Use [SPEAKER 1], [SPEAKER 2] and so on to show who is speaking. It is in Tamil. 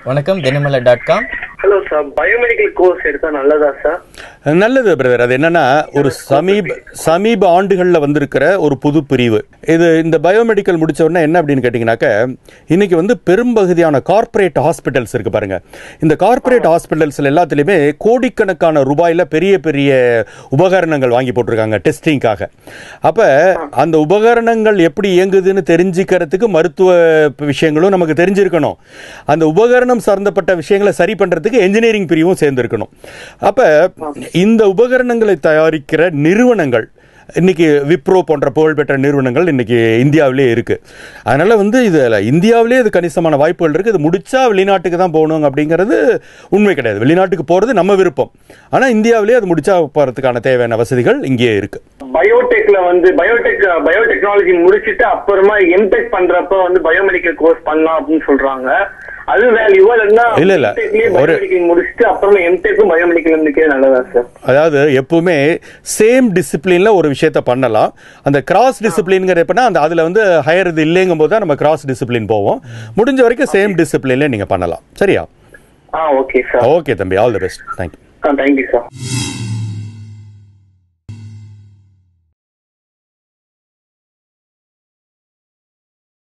[SPEAKER 1] வணக்கம் Dinamalar dot com
[SPEAKER 2] hello sir biomedical course எடுத்தா நல்லதா சார்
[SPEAKER 3] நல்லது பிரதர் அது என்னன்னா ஒரு சமீப சமீப ஆண்டுகளில் வந்திருக்கிற ஒரு புது பிரிவு இது இந்த பயோமெடிக்கல் முடிச்ச உடனே என்ன அப்படின்னு கேட்டிங்கனாக்க இன்னைக்கு வந்து பெரும்பகுதியான கார்ப்பரேட் ஹாஸ்பிட்டல்ஸ் இருக்கு பாருங்க இந்த கார்ப்பரேட் ஹாஸ்பிட்டல்ஸ்ல எல்லாத்துலேயுமே கோடிக்கணக்கான ரூபாயில் பெரிய பெரிய உபகரணங்கள் வாங்கி போட்டிருக்காங்க டெஸ்டிங்காக அப்போ அந்த உபகரணங்கள் எப்படி இயங்குதுன்னு தெரிஞ்சுக்கிறதுக்கு மருத்துவ விஷயங்களும் நமக்கு தெரிஞ்சிருக்கணும் அந்த உபகரணம் சார்ந்தப்பட்ட விஷயங்களை சரி பண்ணுறதுக்கு என்ஜினியரிங் பிரிவும் சேர்ந்துருக்கணும் அப்போ இந்த உபகரணங்களை தயாரிக்கிற நிறுவனங்கள் இன்னைக்கு விப்ரோ போன்ற புகழ்பெற்ற நிறுவனங்கள் இன்னைக்கு இந்தியாவிலே இருக்கு அதனால வந்து இதுல இந்தியாவிலே இது கணிசமான வாய்ப்புகள் இருக்கு இது முடிச்சா வெளிநாட்டுக்கு தான் போகணும் அப்படிங்கிறது உண்மை கிடையாது வெளிநாட்டுக்கு போறது நம்ம விருப்பம் ஆனா இந்தியாவிலே அது முடிச்சா போறதுக்கான தேவையான வசதிகள் இங்கேயே இருக்கு
[SPEAKER 2] பயோடெக்ல வந்து பயோடெக் பயோடெக்னாலஜி முடிச்சிட்டு அப்புறமா எம்டெக் பண்றப்ப வந்து பயோமெடிக்கல் கோர்ஸ் பண்ணலாம் அப்படின்னு சொல்றாங்க அது வேல்யூவா இல்லைன்னா
[SPEAKER 3] இல்ல, இல்ல. ஒரு-
[SPEAKER 2] பயோமெடிக்கல் முடிச்சுட்டு அப்புறமா எம்டெக்கும் பயோமெடிக்கல் இருந்துக்கே நல்லதா சார்
[SPEAKER 3] அதாவது எப்பவுமே சேம் டிசிப்ளின்ல ஒரு விஷயத்த பண்ணலாம் அந்த கிராஸ் டிசிப்ளின்ங்கிற எப்படின்னா அந்த அதுல வந்து ஹையர் இது இல்லைங்கும் போது தான் நம்ம கிராஸ் டிசிப்ளின் போவோம் முடிஞ்ச வரைக்கும் சேம் டிசிப்ளின்ல நீங்க பண்ணலாம் சரியா
[SPEAKER 2] ஆ ஓகே சார்
[SPEAKER 3] ஓகே தம்பி all the best thank you
[SPEAKER 2] thank you sir